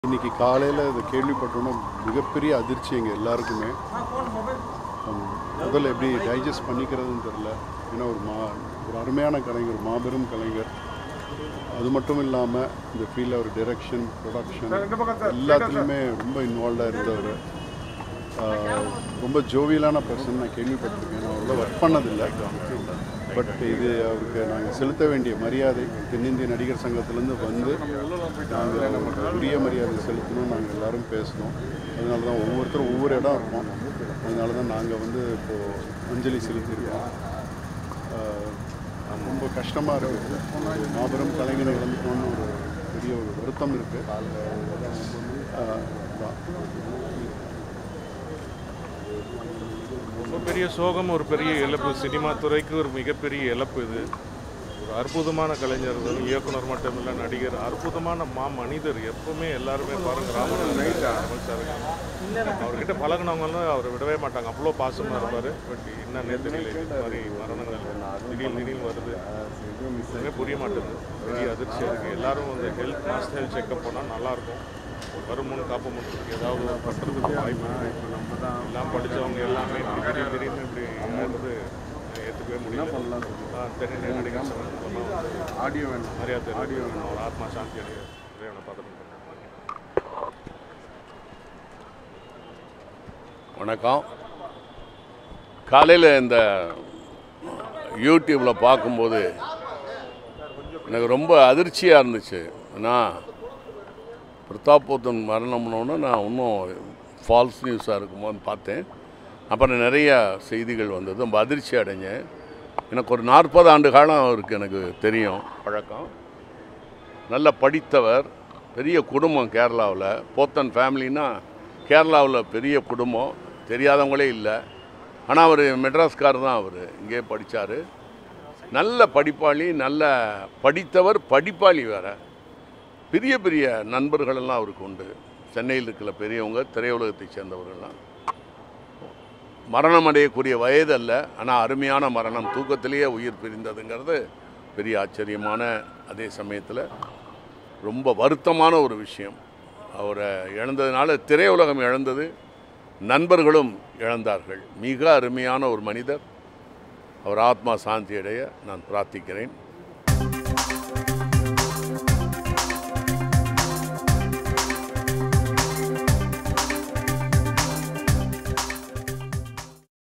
இன்னைக்கு காலையில் இதை கேள்விப்பட்டோன்னா மிகப்பெரிய அதிர்ச்சி எங்கள் எல்லாருக்குமே ஹம், முதல்ல எப்படி டைஜஸ்ட் பண்ணிக்கிறதுன்னு தெரில ஏன்னா ஒரு மா ஒரு அருமையான கலைஞர் மாபெரும் கலைஞர் அது மட்டும் இல்லாமல் இந்த ஃபீல்டில் ஒரு டிரெக்ஷன் ப்ரொடக்ஷன் எல்லாத்துலேயுமே ரொம்ப இன்வால்வ்டாக இருந்தவர் ஆஹ், ரொம்ப ஜோவியலான பர்சன் நான் கேள்விப்பட்டிருக்கேன் நான் அவ்வளோ ஒர்க் பண்ணதில்லை பட் இது அவருக்கு நாங்கள் செலுத்த வேண்டிய மரியாதை தென்னிந்திய நடிகர் சங்கத்திலேருந்து வந்து நாங்கள் நமக்கு உரிய மரியாதை செலுத்தணும்னு நாங்கள் எல்லாரும் பேசணும் அதனால தான் ஒவ்வொருத்தரும் ஒவ்வொரு இடம் இருப்போம் அதனால தான் நாங்கள் வந்து இப்போது அஞ்சலி செலுத்தியிருக்கோம் ஆஹ், ரொம்ப கஷ்டமாக இருக்குது ஒரு மாபெரும் கலைஞரை இழந்துட்டோம்னு ஒரு பெரிய ஒரு வருத்தம் இருக்குது ரொம்ப பெரிய சோகம் ஒரு பெரிய இழப்பு சினிமா துறைக்கு ஒரு மிகப்பெரிய இழப்பு இது ஒரு அற்புதமான கலைஞர் வெறும் இயக்குனர் மட்டும் இல்லை நடிகர் அற்புதமான மா மனிதர் எப்பவுமே எல்லாருமே பாருங்க ராமன் சார் அவர்கிட்ட பழகினவங்கலாம் அவரை விடவே மாட்டாங்க அவ்வளோ பாசமாக இருப்பார் பட் என்னன்னே தெரியல இது மாதிரி மரணங்கள் திடீர் திடீர்னு வருது ஒன்றுமே புரிய மாட்டேங்குது பெரிய அதிர்ச்சியாக இருக்குது எல்லாரும் வந்து ஹெல்த் மாஸ்ட் ஹெல்த் செக்கப் போனால் நல்லாயிருக்கும் வருமுன் காப்பு முன் ஏதாவது ஒரு பண்ணுறதுக்கு வாய்ப்பு இருக்கு. எல்லாம் படித்தவங்க எல்லாமே இப்படி திடீர் திடீர்னு இப்படி வந்து ஏற்றுக்கவே முடியல ஆ, தென்னிந்திய நடிகர் சங்கம் மூலமா வந்து ஆடியோ வேணும் மரியாதை ஆடியோ அவர் ஆத்மா சாந்தி அடைய இறைவனை பார்த்துட்டு வணக்கம் காலையில் இந்த யூடியூப்பில் பார்க்கும்போது எனக்கு ரொம்ப அதிர்ச்சியாக இருந்துச்சு ஏன்னா பிரதாப்போத்தன் மரணம்னோன்னு நான் இன்னும் ஃபால்ஸ் நியூஸாக இருக்குமோன்னு பார்த்தேன் அப்புறம் நிறைய செய்திகள் வந்தது ரொம்ப அதிர்ச்சி அடைஞ்சேன் எனக்கு ஒரு நாற்பது ஆண்டு காலம் அவருக்கு எனக்கு தெரியும் பழக்கம் நல்ல படித்தவர் பெரிய குடும்பம் கேரளாவில் போத்தன் ஃபேமிலின்னா கேரளாவில் பெரிய குடும்பம் தெரியாதவங்களே இல்லை ஆனால் அவர் மெட்ராஸ்கார் தான் அவர் இங்கே படித்தார் நல்ல படிப்பாளி நல்ல படித்தவர் படிப்பாளி வேறு பெரிய பெரிய நண்பர்களெல்லாம் அவருக்கு உண்டு சென்னையில் இருக்கிற பெரியவங்க திரையுலகத்தை சேர்ந்தவர்கள்லாம் மரணம் அடையக்கூடிய வயது அல்ல ஆனால் அருமையான மரணம் தூக்கத்திலேயே உயிர் பிரிந்ததுங்கிறது பெரிய ஆச்சரியமான அதே சமயத்தில் ரொம்ப வருத்தமான ஒரு விஷயம் அவரை இழந்ததுனால திரையுலகம் இழந்தது நண்பர்களும் இழந்தார்கள் மிக அருமையான ஒரு மனிதர் அவர் ஆத்மா சாந்தி அடைய நான் பிரார்த்திக்கிறேன்